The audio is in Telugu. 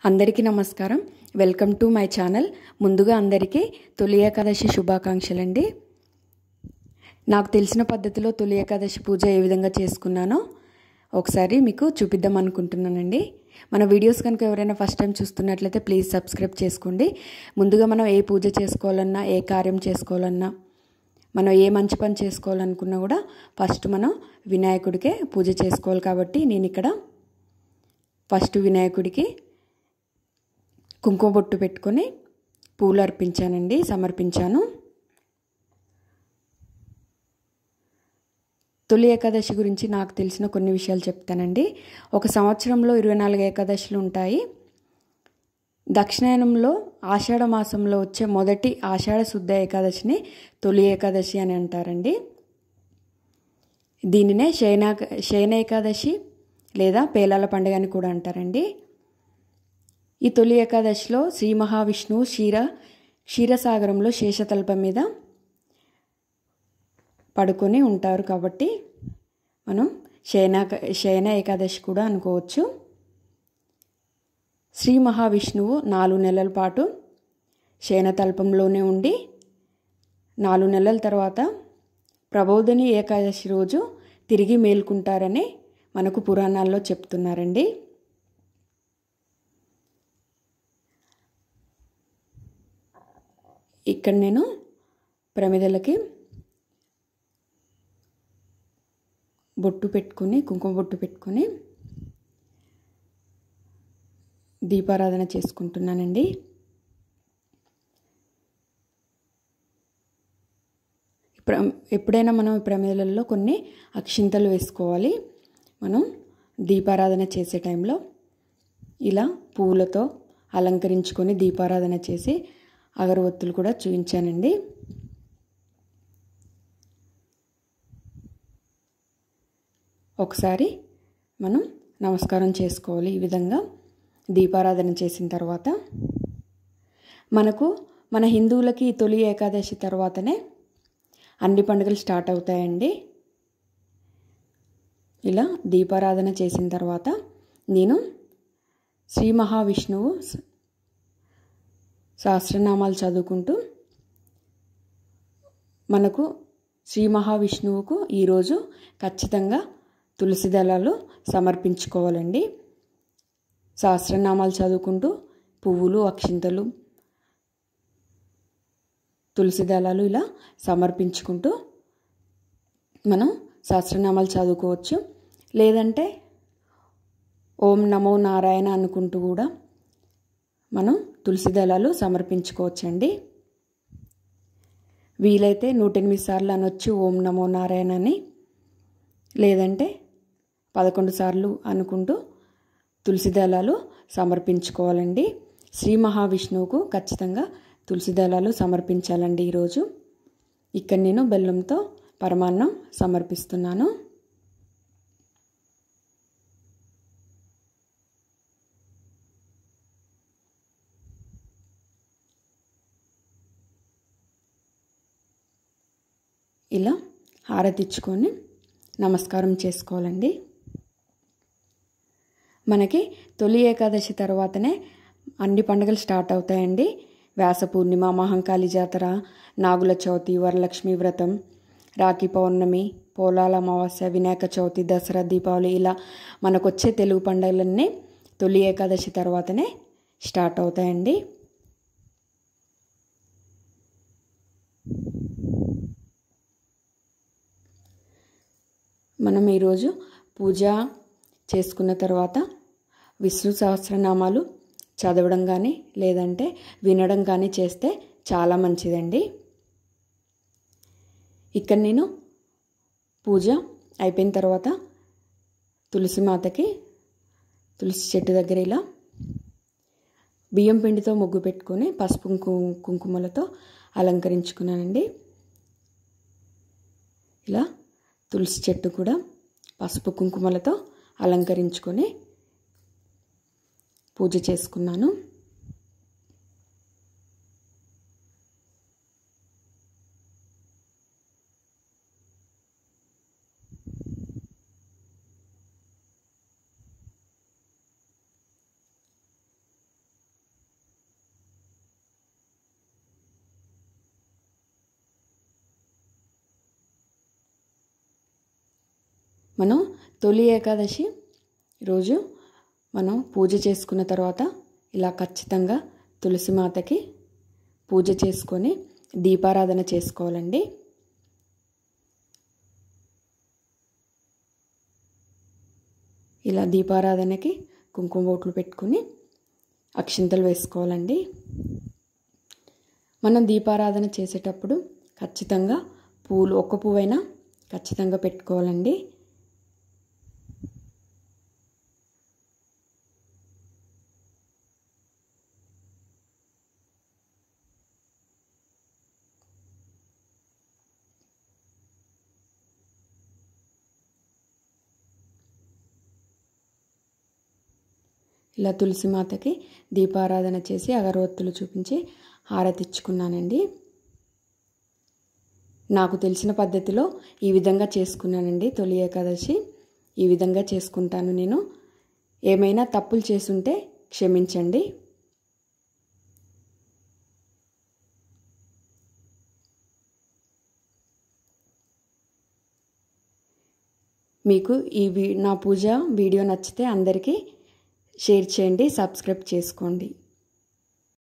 అందరికీ నమస్కారం వెల్కమ్ టు మై ఛానల్ ముందుగా అందరికీ తొలి ఏకాదశి శుభాకాంక్షలండి నాకు తెలిసిన పద్ధతిలో తొలి ఏకాదశి పూజ ఏ విధంగా చేసుకున్నానో ఒకసారి మీకు చూపిద్దాం అనుకుంటున్నానండి మన వీడియోస్ కనుక ఎవరైనా ఫస్ట్ టైం చూస్తున్నట్లయితే ప్లీజ్ సబ్స్క్రైబ్ చేసుకోండి ముందుగా మనం ఏ పూజ చేసుకోవాలన్నా ఏ కార్యం చేసుకోవాలన్నా మనం ఏ మంచి పని చేసుకోవాలనుకున్నా కూడా ఫస్ట్ మనం వినాయకుడికే పూజ చేసుకోవాలి కాబట్టి నేను ఇక్కడ ఫస్ట్ వినాయకుడికి కుంకుమ బొట్టు పెట్టుకొని పూలు అర్పించానండి సమర్పించాను తొలి ఏకాదశి గురించి నాకు తెలిసిన కొన్ని విషయాలు చెప్తానండి ఒక సంవత్సరంలో ఇరవై నాలుగు ఏకాదశులు ఉంటాయి దక్షిణాయనంలో ఆషాఢ మాసంలో వచ్చే మొదటి ఆషాఢ శుద్ధ ఏకాదశిని తొలి ఏకాదశి అని అంటారండి దీనినే శయనా శయన ఏకాదశి లేదా పేలాల పండుగ అని కూడా అంటారండి ఈ తొలి ఏకాదశిలో శ్రీ మహావిష్ణువు క్షీర క్షీరసాగరంలో శేషతల్పం మీద పడుకొని ఉంటారు కాబట్టి మనం శయన శయన ఏకాదశి కూడా అనుకోవచ్చు శ్రీ మహావిష్ణువు నాలుగు నెలల పాటు శయనతల్పంలోనే ఉండి నాలుగు నెలల తర్వాత ప్రబోధిని ఏకాదశి రోజు తిరిగి మేల్కుంటారని మనకు పురాణాల్లో చెప్తున్నారండి ఇక్కడ నేను ప్రమిదలకి బొట్టు పెట్టుకొని కుంకుమ బొట్టు పెట్టుకొని దీపారాధన చేసుకుంటున్నానండి ఎప్పుడైనా మనం ప్రమిదలలో కొన్ని అక్షింతలు వేసుకోవాలి మనం దీపారాధన చేసే టైంలో ఇలా పూలతో అలంకరించుకొని దీపారాధన చేసి అగరవత్తులు కూడా చూపించానండి ఒకసారి మనం నమస్కారం చేసుకోవాలి ఈ విధంగా దీపారాధన చేసిన తర్వాత మనకు మన హిందువులకి తొలి ఏకాదశి తర్వాతనే అన్ని పండుగలు స్టార్ట్ అవుతాయండి ఇలా దీపారాధన చేసిన తర్వాత నేను శ్రీ మహావిష్ణువు సహస్రనామాలు చదువుకుంటూ మనకు శ్రీ మహావిష్ణువుకు ఈరోజు ఖచ్చితంగా తులసి దళాలు సమర్పించుకోవాలండి సహస్రనామాలు చదువుకుంటూ పువ్వులు అక్షింతలు తులసి దళాలు ఇలా సమర్పించుకుంటూ మనం సహస్రనామాలు చదువుకోవచ్చు లేదంటే ఓం నమో నారాయణ అనుకుంటూ కూడా మనం తులసి దళాలు సమర్పించుకోవచ్చండి వీలైతే నూట ఎనిమిది సార్లు అనొచ్చు ఓం నమో నారాయణ అని లేదంటే పదకొండు సార్లు అనుకుంటూ తులసి దళాలు సమర్పించుకోవాలండి శ్రీ మహావిష్ణువుకు ఖచ్చితంగా తులసి దళాలు సమర్పించాలండి ఈరోజు ఇక్కడ నేను బెల్లంతో పరమాన్నం సమర్పిస్తున్నాను ఇలా హారతిచ్చుకొని నమస్కారం చేసుకోవాలండి మనకి తొలి ఏకాదశి తర్వాతనే అన్ని పండుగలు స్టార్ట్ అవుతాయండి వ్యాస పూర్ణిమ మహంకాళి జాతర నాగుల చవితి వరలక్ష్మి వ్రతం రాఖీ పౌర్ణమి పోలాల అమావాస్య వినాయక చవితి దసరా దీపావళి ఇలా మనకొచ్చే తెలుగు పండుగలన్నీ తొలి ఏకాదశి తర్వాతనే స్టార్ట్ అవుతాయండి మనం ఈరోజు పూజ చేసుకున్న తర్వాత విష్ణు సహస్రనామాలు చదవడం కానీ లేదంటే వినడం కానీ చేస్తే చాలా మంచిదండి ఇక్కడ నేను పూజ అయిపోయిన తర్వాత తులసి మాతకి తులసి చెట్టు దగ్గర ఇలా బియ్యం పిండితో ముగ్గు పెట్టుకొని పసుపు కుంకుమలతో అలంకరించుకున్నానండి ఇలా తులసి చెట్టు కూడా పసుపు కుంకుమలతో అలంకరించుకొని పూజ చేసుకున్నాను మనం తొలి ఏకాదశి రోజు మనం పూజ చేసుకున్న తర్వాత ఇలా ఖచ్చితంగా తులసి మాతకి పూజ చేసుకొని దీపారాధన చేసుకోవాలండి ఇలా దీపారాధనకి కుంకుమ బొట్లు పెట్టుకుని అక్షింతలు వేసుకోవాలండి మనం దీపారాధన చేసేటప్పుడు ఖచ్చితంగా పూలు ఒక్క పువ్వైనా ఖచ్చితంగా పెట్టుకోవాలండి ఇలా తులసి మాతకి దీపారాధన చేసి అగరవత్తులు చూపించి హారతిచ్చుకున్నానండి నాకు తెలిసిన పద్ధతిలో ఈ విధంగా చేసుకున్నానండి తొలి ఏకాదశి ఈ విధంగా చేసుకుంటాను నేను ఏమైనా తప్పులు చేసుంటే క్షమించండి మీకు ఈ నా పూజ వీడియో నచ్చితే అందరికీ షేర్ చేయండి సబ్స్క్రైబ్ చేసుకోండి